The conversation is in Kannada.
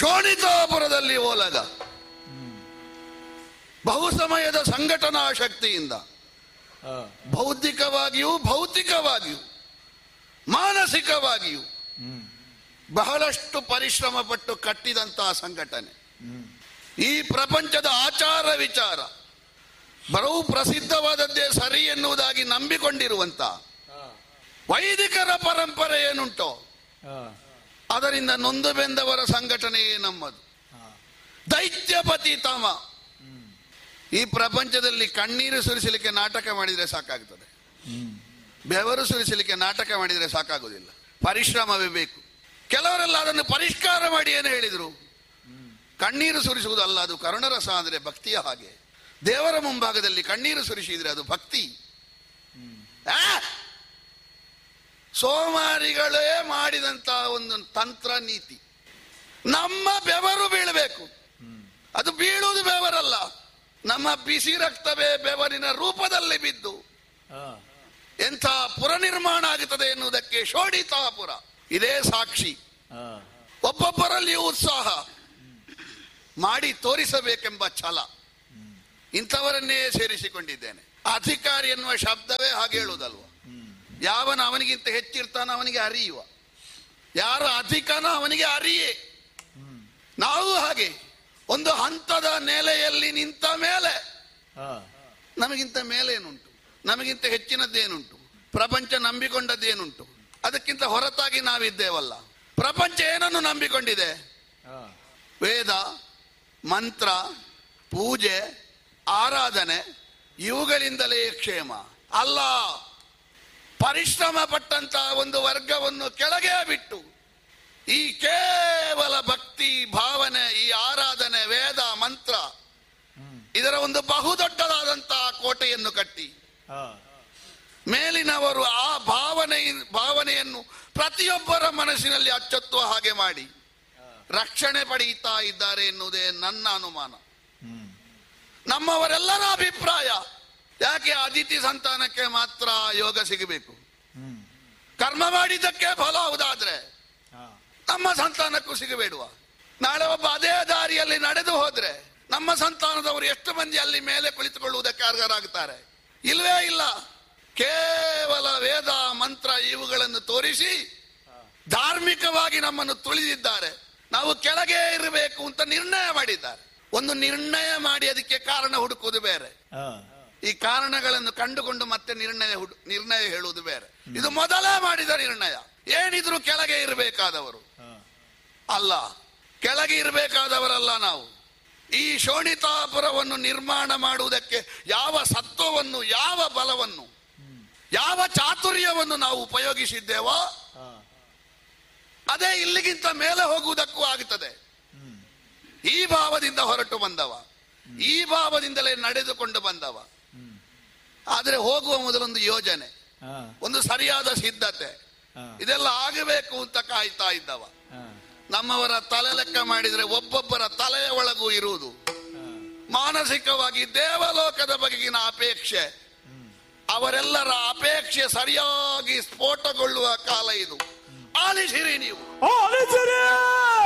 ಶೋಣಿತಾಪುರದಲ್ಲಿ ಓಲಗ ಬಹು ಸಮಯದ ಸಂಘಟನಾ ಶಕ್ತಿಯಿಂದ ಆ, ಬೌದ್ಧಿಕವಾಗಿಯೂ ಭೌತಿಕವಾಗಿಯೂ ಮಾನಸಿಕವಾಗಿಯೂ ಹ್ಮ್ ಬಹಳಷ್ಟು ಪರಿಶ್ರಮ ಪಟ್ಟು ಕಟ್ಟಿದಂತಹ ಸಂಘಟನೆ ಹ್ಮ್ ಈ ಪ್ರಪಂಚದ ಆಚಾರ ವಿಚಾರ ಬರವು ಪ್ರಸಿದ್ಧವಾದದ್ದೇ ಸರಿ ಎನ್ನುವುದಾಗಿ ನಂಬಿಕೊಂಡಿರುವಂತ ಆ, ವೈದಿಕರ ಪರಂಪರೆ ಏನುಂಟೋ ಆ, ಅದರಿಂದ ನೊಂದು ಬೆಂದವರ ಸಂಘಟನೆಯೇ ನಮ್ಮದು ಆ, ದೈತ್ಯಪತಿ ತಮ ಹ್ಮ್ ಈ ಪ್ರಪಂಚದಲ್ಲಿ ಕಣ್ಣೀರು ಸುರಿಸಲಿಕ್ಕೆ ನಾಟಕ ಮಾಡಿದರೆ ಸಾಕಾಗ್ತದೆ ಹ್ಮ್ ಬೆವರು ಸುರಿಸಲಿಕ್ಕೆ ನಾಟಕ ಮಾಡಿದರೆ ಸಾಕಾಗುವುದಿಲ್ಲ ಪರಿಶ್ರಮವೇ ಬೇಕು ಕೆಲವರೆಲ್ಲ ಅದನ್ನು ಪರಿಷ್ಕಾರ ಮಾಡಿ ಏನು ಹೇಳಿದರು ಕಣ್ಣೀರು ಸುರಿಸುವುದಲ್ಲ ಅದು ಕರುಣರಸ ಅಂದರೆ ಭಕ್ತಿಯ ಹಾಗೆ ದೇವರ ಮುಂಭಾಗದಲ್ಲಿ ಕಣ್ಣೀರು ಸುರಿಸಿದ್ರೆ ಅದು ಭಕ್ತಿ ಆ! ಸೋಮಾರಿಗಳೇ ಮಾಡಿದಂತ ಒಂದು ತಂತ್ರ ನೀತಿ ನಮ್ಮ ಬೆವರು ಬೀಳಬೇಕು ಅದು ಬೀಳುವುದು ಬೆವರಲ್ಲ ನಮ್ಮ ಬಿಸಿ ರಕ್ತವೇ ಬೆವರಿನ ರೂಪದಲ್ಲಿ ಬಿದ್ದು ಆ, ಎಂಥ ಪುರ ನಿರ್ಮಾಣ ಆಗುತ್ತದೆ ಎನ್ನುವುದಕ್ಕೆ ಶೋಡಿತಾಪುರ ಇದೇ ಸಾಕ್ಷಿ ಆ, ಒಬ್ಬೊಬ್ಬರಲ್ಲಿ ಉತ್ಸಾಹ ಮಾಡಿ ತೋರಿಸಬೇಕೆಂಬ ಛಲ ಇಂಥವರನ್ನೇ ಸೇರಿಸಿಕೊಂಡಿದ್ದೇನೆ ಅಧಿಕಾರಿ ಎನ್ನುವ ಶಬ್ದವೇ ಹಾಗೆ ಹೇಳುವುದಲ್ವ ಹ್ಮ್ ಯಾವನ ಅವನಿಗಿಂತ ಹೆಚ್ಚಿರ್ತಾನ ಅವನಿಗೆ ಅರಿಯುವ ಯಾರು ಅಧಿಕನ ಅವನಿಗೆ ಅರಿಯೇ ಹ್ಮ್ ನಾವು ಹಾಗೆ ಒಂದು ಹಂತದ ನೆಲೆಯಲ್ಲಿ ನಿಂತ ಮೇಲೆ ಆ, ನಮಗಿಂತ ಮೇಲೇನುಂಟು ನಮಗಿಂತ ಹೆಚ್ಚಿನದ್ದೇನುಂಟು ಪ್ರಪಂಚ ನಂಬಿಕೊಂಡದ್ದೇನುಂಟು ಅದಕ್ಕಿಂತ ಹೊರತಾಗಿ ನಾವಿದ್ದೇವಲ್ಲ ಪ್ರಪಂಚ ಏನನ್ನು ನಂಬಿಕೊಂಡಿದೆ ಆ, ವೇದ ಮಂತ್ರ ಪೂಜೆ ಆರಾಧನೆ ಇವುಗಳಿಂದಲೇ ಕ್ಷೇಮ ಅಲ್ಲ ಪರಿಶ್ರಮ ಪಟ್ಟಂತಹ ಒಂದು ವರ್ಗವನ್ನು ಕೆಳಗೆ ಬಿಟ್ಟು ಈ ಕೇವಲ ಭಕ್ತಿ ಭಾವನೆ ಈ ಆರಾಧನೆ ವೇದ ಮಂತ್ರ ಹ್ಮ್ ಇದರ ಒಂದು ಬಹುದೊಡ್ಡದಾದಂತಹ ಕೋಟೆಯನ್ನು ಕಟ್ಟಿ ಆ, ಮೇಲಿನವರು ಆ ಭಾವನೆ ಭಾವನೆಯನ್ನು ಪ್ರತಿಯೊಬ್ಬರ ಮನಸ್ಸಿನಲ್ಲಿ ಅಚ್ಚೊತ್ತುವ ಹಾಗೆ ಮಾಡಿ ರಕ್ಷಣೆ ಪಡೆಯುತ್ತಾ ಇದ್ದಾರೆ ಎನ್ನುವುದೇ ನನ್ನ ಅನುಮಾನ ಹ್ಮ್ ನಮ್ಮವರೆಲ್ಲರ ಅಭಿಪ್ರಾಯ ಯಾಕೆ ಅದಿತಿ ಸಂತಾನಕ್ಕೆ ಮಾತ್ರ ಯೋಗ ಸಿಗಬೇಕು ಹ್ಮ್ ಕರ್ಮ ಮಾಡಿದ್ದಕ್ಕೆ ಫಲ ಹೌದಾದ್ರೆ ಆ, ನಮ್ಮ ಸಂತಾನಕ್ಕೂ ಸಿಗಬೇಡುವ ನಾಳೆ ಒಬ್ಬ ಅದೇ ದಾರಿಯಲ್ಲಿ ನಡೆದು ಹೋದ್ರೆ ನಮ್ಮ ಸಂತಾನದವರು ಎಷ್ಟು ಮಂದಿ ಅಲ್ಲಿ ಮೇಲೆ ಕುಳಿತುಕೊಳ್ಳುವುದಕ್ಕೆ ಅರ್ಹರಾಗುತ್ತಾರೆ ಇಲ್ವೇ ಇಲ್ಲ ಕೇವಲ ವೇದ ಮಂತ್ರ ಇವುಗಳನ್ನು ತೋರಿಸಿ ಧಾರ್ಮಿಕವಾಗಿ ನಮ್ಮನ್ನು ತುಳಿದಿದ್ದಾರೆ ನಾವು ಕೆಳಗೆ ಇರಬೇಕು ಅಂತ ನಿರ್ಣಯ ಮಾಡಿದ್ದಾರೆ ಒಂದು ನಿರ್ಣಯ ಮಾಡಿ ಅದಕ್ಕೆ ಕಾರಣ ಹುಡುಕುವುದು ಬೇರೆ ಆ, ಈ ಕಾರಣಗಳನ್ನು ಕಂಡುಕೊಂಡು ಮತ್ತೆ ನಿರ್ಣಯ ಹುಡು ನಿರ್ಣಯ ಹೇಳುವುದು ಬೇರೆ ಇದು ಮೊದಲೇ ಮಾಡಿದ ನಿರ್ಣಯ ಏನಿದ್ರು ಕೆಳಗೆ ಇರಬೇಕಾದವರು ಆ, ಅಲ್ಲ ಕೆಳಗೆ ಇರಬೇಕಾದವರಲ್ಲ ನಾವು ಈ ಶೋಣಿತಾಪುರವನ್ನು ನಿರ್ಮಾಣ ಮಾಡುವುದಕ್ಕೆ ಯಾವ ಸತ್ವವನ್ನು ಯಾವ ಬಲವನ್ನು ಯಾವ ಚಾತುರ್ಯವನ್ನು ನಾವು ಉಪಯೋಗಿಸಿದ್ದೇವೋ ಆ, ಅದೇ ಇಲ್ಲಿಗಿಂತ ಮೇಲೆ ಹೋಗುವುದಕ್ಕೂ ಆಗುತ್ತದೆ ಹ್ಮ್ ಈ ಭಾವದಿಂದ ಹೊರಟು ಬಂದವ ಈ ಭಾವದಿಂದಲೇ ನಡೆದುಕೊಂಡು ಬಂದವ ಹ್ಮ್ ಆದರೆ ಹೋಗುವ ಮೊದಲೊಂದು ಯೋಜನೆ ಆ, ಒಂದು ಸರಿಯಾದ ಸಿದ್ಧತೆ ಆ, ಇದೆಲ್ಲ ಆಗಬೇಕು ಅಂತ ಕಾಯ್ತಾ ಇದ್ದವ ಆ, ನಮ್ಮವರ ತಲೆ ಲೆಕ್ಕ ಮಾಡಿದ್ರೆ ಒಬ್ಬೊಬ್ಬರ ತಲೆಯ ಒಳಗೂ ಇರುವುದು ಆ, ಮಾನಸಿಕವಾಗಿ ದೇವಲೋಕದ ಬಗೆಗಿನ ಅಪೇಕ್ಷೆ ಅವರೆಲ್ಲರ ಅಪೇಕ್ಷೆ ಸರಿಯಾಗಿ ಸ್ಫೋಟಗೊಳ್ಳುವ ಕಾಲ ಇದು ಆಲಿಸಿರಿ ನೀವು ಆಲಿಸಿರಿ